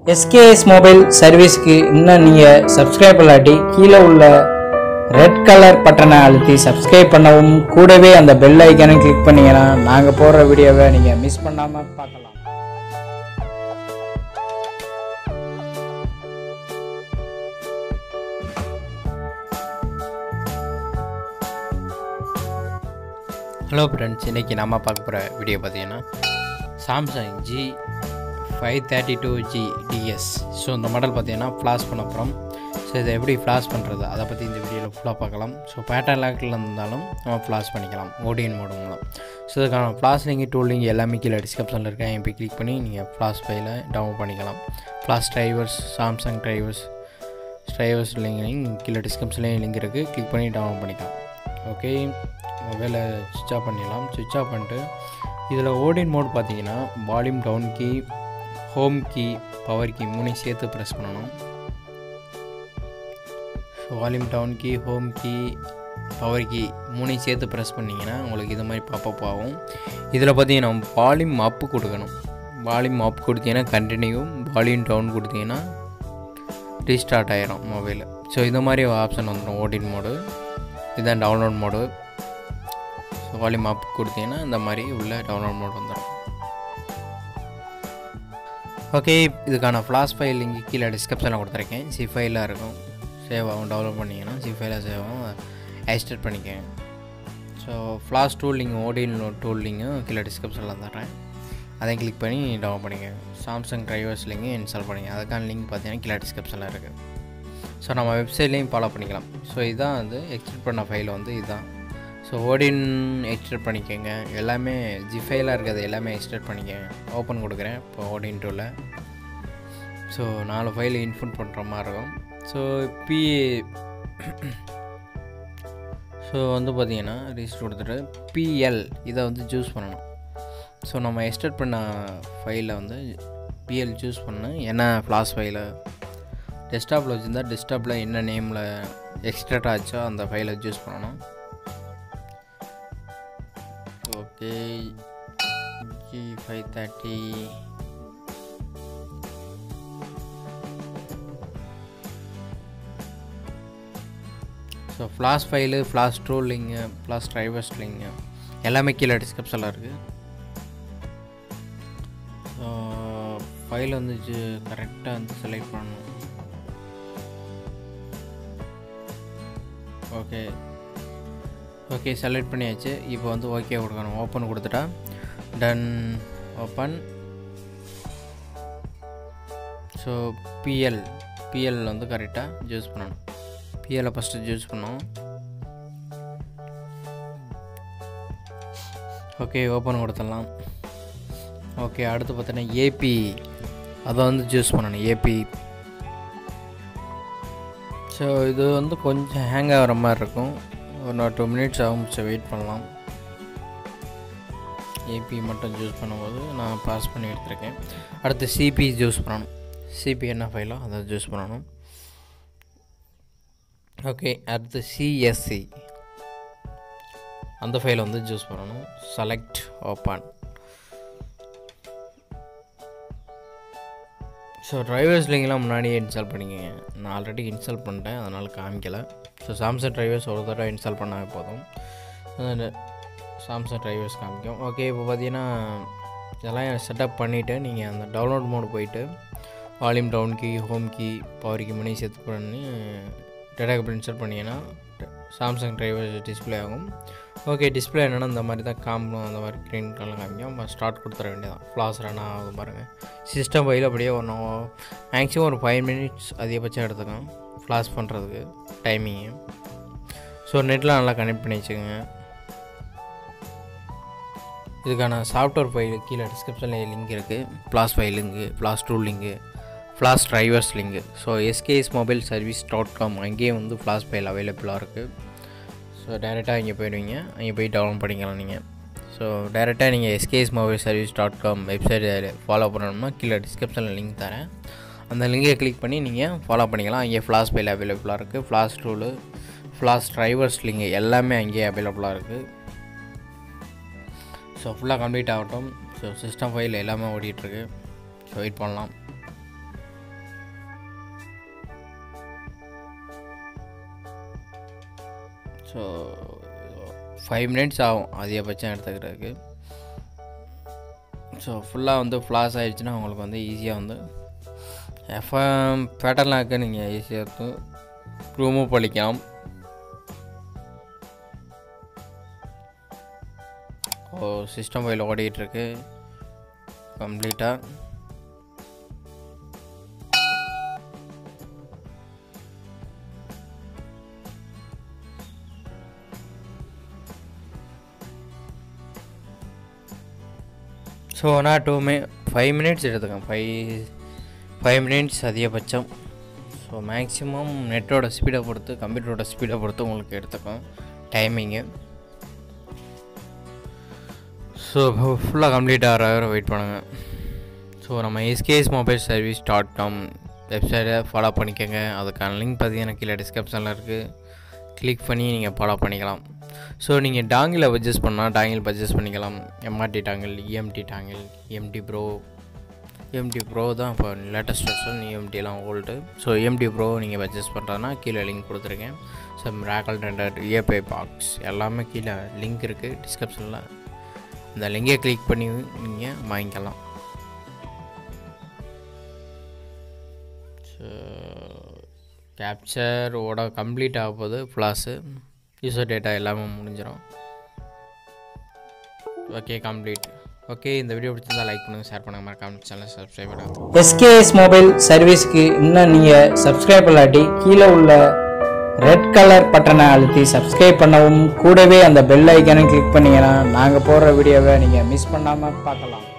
SKS mobile சர்வீஸ்க்கு இன்னும் நீங்கள் சப்ஸ்கிரைப் பண்ணாட்டி கீழே உள்ள ரெட் கலர் பட்டனை அழுத்தி சப்ஸ்கிரைப் பண்ணவும் கூடவே அந்த பெல் ஐக்கானை கிளிக் பண்ணீங்கன்னா நாங்கள் போடுற வீடியோவை நீங்கள் மிஸ் பண்ணாமல் பார்க்கலாம் ஹலோ ஃப்ரெண்ட்ஸ் இன்றைக்கி நம்ம பார்க்க போகிற வீடியோ பார்த்தீங்கன்னா Samsung G five thirty two G DS so இந்த மாடல் பார்த்தீங்கன்னா ஃப்ளாஷ் பண்ண அப்புறம் ஸோ இதை எப்படி ஃப்ளாஷ் பண்ணுறது அதை பற்றி இந்த வீடியோவில் ஃபுல்லாக பார்க்கலாம் ஸோ பேட்டர்ன் லாக்கில் இருந்தாலும் நம்ம ஃப்ளாஷ் பண்ணிக்கலாம் ஓடிஎன் மோடு மூலம் ஸோ இதுக்கான ஃப்ளாஷ் லிங்க் டூல் லிங்க் எல்லாமே கீழே டிஸ்கிரிப்ஷனில் இருக்கேன் இப்போ கிளிக் பண்ணி நீங்கள் ஃப்ளாஷ் ஃபைலை டவுன்லோட் பண்ணிக்கலாம் flash drivers Samsung drivers drivers link கீழே டிஸ்கிரிப்ஷன்லேயும் லிங்க் இருக்குது கிளிக் பண்ணி டவுன்லோட் பண்ணிக்கலாம் ஓகே மொபைலை சுவிட்ச் ஆஃப் பண்ணிடலாம் சுவிட்ச் ஆஃப் பண்ணிட்டு இதில் ஓடின் மோட் பார்த்தீங்கன்னா volume down key home key power key மூணையும் சேர்த்து ப்ரெஸ் பண்ணணும் so volume down key home key power key மூணையும் சேர்த்து ப்ரெஸ் பண்ணிங்கன்னா உங்களுக்கு இது மாதிரி பாப்பப் ஆகும் இதில் பார்த்தீங்கன்னா வால்யூம் அப்பு கொடுக்கணும் வால்யூம் அப் கொடுத்தீங்கன்னா கண்டினியூ வால்யூம் டவுன் கொடுத்தீங்கன்னா ரீஸ்டார்ட் ஆயிரும் மொபைல் ஸோ இந்த மாதிரி ஆப்ஷன் வந்துடும் ஓடின் மோடு இதுதான் download mode so volume up கொடுத்தீங்கன்னா இந்த மாதிரி உள்ள டவுன்லோட் மோட் வந்துடும் ஓகே இதுக்கான ஃப்ளாஷ் ஃபைல் இங்கே கீழே டிஸ்கிரிப்ஷனில் கொடுத்துருக்கேன் சி ஃபைலாக இருக்கும் சேவ் ஆகும் டவுன்லோட் பண்ணிங்கன்னா சி ஃபைலாக சேவ் ஆகும் எக்ஸ்டர்ட் பண்ணிக்கங்க so flash tool link Odin tool லிங்கும் கீழே டிஸ்கிரிப்ஷனில் தரேன் அதையும் கிளிக் பண்ணி டவுன்லோட் பண்ணிக்கோங்க சாம்சங் டிரைவர்ஸ் லிங்கும் இன்ஸ்டால் பண்ணிங்க அதுக்கான லிங்க் பார்த்தீங்கன்னா கீழே டிஸ்கிரிப்ஷனில் இருக்குது ஸோ நம்ம வெப்சைட்லேயும் ஃபாலோ பண்ணிக்கலாம் ஸோ இதுதான் வந்து எக்ஸ்ட்ரட் பண்ண ஃபைல் வந்து இதுதான் ஸோ ஓடின் எக்ஸ்ட்ரட் பண்ணிக்கோங்க எல்லாமே ஜிஃபைலாக இருக்கிறது எல்லாமே எக்ஸ்ட்ரட் பண்ணிக்கோங்க ஓப்பன் கொடுக்குறேன் இப்போ ஓடின் டூவில் ஸோ நாலு ஃபைல் இன்புட் பண்ணுற மாதிரி இருக்கும் ஸோ பி ஸோ வந்து பார்த்தீங்கன்னா ரிஜிஸ்டர் கொடுத்துட்டு பிஎல் இதை வந்து சூஸ் பண்ணணும் ஸோ நம்ம எக்ஸ்ட்ரட் பண்ண ஃபைலில் வந்து பிஎல் சூஸ் பண்ணணும் என்ன ஃப்ளாஷ் ஃபைலை டெஸ்க்டாப்பில் வச்சுருந்தா டெஸ்க்டாப்பில் என்ன நேமில் எக்ஸ்ட்ரட் ஆச்சோ அந்த ஃபைலை சூஸ் பண்ணணும் okay G five thirty so flash file flash tool link flash drivers link எல்லாமே கீழே டிஸ்கிரிப்ஷனில் இருக்குது ஸோ ஃபைல் வந்து கரெக்டாக வந்து செலக்ட் பண்ணணும் ஓகே ஓகே செலக்ட் பண்ணியாச்சு இப்போ வந்து ஓகே கொடுக்கணும் ஓப்பன் கொடுத்துட்டா done open so BL BL வந்து கரெக்டாக ஜூஸ் பண்ணணும் பிஎல்லை ஃபஸ்ட்டு ஜூஸ் பண்ணோம் ஓகே ஓப்பன் கொடுத்துடலாம் ஓகே அடுத்து பார்த்தோன்னா ஏபி அதை வந்து ஜூஸ் பண்ணணும் ஏபி ஸோ இது வந்து கொஞ்சம் ஹேங் ஆகிற மாதிரி இருக்கும் ஒரு டூ மினிட்ஸ் ஆகும் ஸோ வெயிட் பண்ணலாம் ஏபி மட்டும் ஜூஸ் பண்ணும்போது நான் பாஸ் பண்ணி எடுத்திருக்கேன் அடுத்து சிபி ஜூஸ் பண்ணணும் சிபி என்ன ஃபைலோ அதை ஜூஸ் பண்ணணும் ஓகே அடுத்து சிஎஸ்சி அந்த ஃபைலை வந்து ஜூஸ் பண்ணணும் செலக்ட் ஓப்பன் ஸோ டிரைவர்ஸ் லிங்க்லாம் முன்னாடியே இன்ஸ்டால் பண்ணிக்கங்க நான் ஆல்ரெடி இன்ஸ்டால் பண்ணிட்டேன் அதனால் காமிக்கலை ஸோ சாம்சங் டிரைவர்ஸ் ஒரு தடவை இன்ஸ்டால் பண்ணால் போதும் சாம்சங் டிரைவர்ஸ் காமிக்கும் ஓகே இப்போ பார்த்தீங்கன்னா இதெல்லாம் செட்டப் பண்ணிவிட்டு நீங்கள் அந்த டவுன்லோட் மோடு போயிட்டு volume down key home key power key மணி செட் பண்ணி டேட்டா கேபிள் இன்ஸ்டால் பண்ணிங்கன்னா சாம்சங் டிரைவர்ஸ் டிஸ்பிளே ஆகும் ஓகே டிஸ்பிளே என்னென்னா இந்த மாதிரி தான் காம்பும் அந்த மாதிரி க்ரீன் கலர் காமிக்கும் ஸ்டார்ட் கொடுத்துட வேண்டியதான் ஃப்ளாஸ் ரன் ஆகும் பாருங்கள் சிஸ்டம் ஃபைல் அப்படியே ஒன்று மேக்ஸிமம் ஒரு ஃபைவ் மினிட்ஸ் அதிகபட்சம் எடுத்துக்கும் ஃப்ளாஷ் பண்ணுறதுக்கு டைமிங்கு ஸோ நெட்டில் நல்லா கனெக்ட் பண்ணி வச்சுக்கோங்க இதுக்கான சாஃப்ட்வேர் ஃபைல் கீழே டிஸ்கிரிப்ஷனில் லிங்க் இருக்குது flash file link flash tool link flash drivers link so SKS mobile service dot com அங்கேயும் வந்து ஃப்ளாஷ் ஃபைல் அவைலபிளாக இருக்குது ஸோ டேரெக்டாக இங்கே போயிடுவீங்க அங்கே போய் டவுன்லோட் பண்ணிக்கலாம் நீங்கள் ஸோ டேரெக்டாக நீங்கள் SKS mobile service dot com website follow பண்ணணும்னா கீழே டிஸ்கிரிப்ஷனில் லிங்க் தரேன் அந்த லிங்கை கிளிக் பண்ணி நீங்கள் ஃபாலோ பண்ணிக்கலாம் அங்கேயே ஃப்ளாஷ் ஃபைல் அவைலபிளாக இருக்குது flash tool flash drivers link எல்லாமே அங்கேயே அவைலபிளாக இருக்குது ஸோ ஃபுல்லாக கம்ப்ளீட் ஆகட்டும் ஸோ சிஸ்டம் ஃபைல் எல்லாமே ஓடிட்டுருக்கு ஸோ வெயிட் பண்ணலாம் ஸோ ஃபைவ் மினிட்ஸ் ஆகும் அதிகபட்சம் எடுத்துக்கிறதுக்கு ஸோ ஃபுல்லாக வந்து ஃப்ளாஸ் ஆகிடுச்சுன்னா உங்களுக்கு வந்து ஈஸியாக வந்து எஃப்எம் பேட்டர்லாக்கு நீங்கள் ஈஸியாக வந்து ரிமூவ் பண்ணிக்கலாம் ஓ சிஸ்டம் ஃபைல் ஓடிட்டுருக்கு கம்ப்ளீட்டாக ஸோ நான் டூ மினி ஃபைவ் மினிட்ஸ் எடுத்துக்கேன் ஃபைவ் ஃபைவ் மினிட்ஸ் அதிகபட்சம் ஸோ மேக்ஸிமம் நெட்டோட ஸ்பீடை பொறுத்து கம்ப்யூட்டரோட ஸ்பீடை பொறுத்து உங்களுக்கு எடுத்துக்கும் டைமிங்கு ஸோ ஃபுல்லாக கம்ப்ளீட் ஆகிற வரை வெயிட் பண்ணுங்கள் ஸோ நம்ம SKS mobile service dot com வெப்சைட்டை ஃபாலோ பண்ணிக்கோங்க அதுக்கான லிங்க் பார்த்தீங்கன்னா கீழே டிஸ்கிரிப்ஷனில் இருக்குது கிளிக் பண்ணி நீங்கள் ஃபாலோ பண்ணிக்கலாம் ஸோ நீங்கள் டாங்கில் பர்ச்சேஸ் பண்ணால் டாங்கில் பர்ச்சேஸ் பண்ணிக்கலாம் MRT dongle EMT dongle MT pro MT pro தான் இப்போ லேட்டஸ்ட் வெர்ஷன் இஎம்டிலாம் ஓல்டு ஸோ எம்டி ப்ரோ நீங்கள் பர்ச்சேஸ் பண்ணுறதுனா கீழே லிங்க் கொடுத்துருக்கேன் ஸோ மிராக்கல் டெண்டர் இஎப்பை பாக்ஸ் எல்லாமே கீழே லிங்க் இருக்குது டிஸ்கிரிப்ஷனில் இந்த லிங்கை கிளிக் பண்ணி நீங்கள் வாங்கிக்கலாம் ஸோ கேப்சரோட கம்ப்ளீட் ஆக போகுது ஃப்ளாஸு யூசர் டேட்டா எல்லாமே முடிஞ்சிடும் ஓகே கம்ப்ளீட் ஓகே இந்த வீடியோ பிடிச்சிருந்தா லைக் பண்ணுங்கள் ஷேர் பண்ணுங்கள் மறக்காம சேனல் சப்ஸ்கிரைப் பண்ணுங்கள் எஸ்கேஎஸ் மொபைல் சர்வீஸ்க்கு இன்னும் நீங்கள் சப்ஸ்கிரைப் இல்லாட்டி கீழே உள்ள ரெட் கலர் பட்டனை அழுத்தி சப்ஸ்கிரைப் பண்ணவும் கூடவே அந்த பெல் ஐக்கானை கிளிக் பண்ணீங்கன்னா நாங்கள் போடுற வீடியோவை நீங்கள் மிஸ் பண்ணாமல் பார்க்கலாம்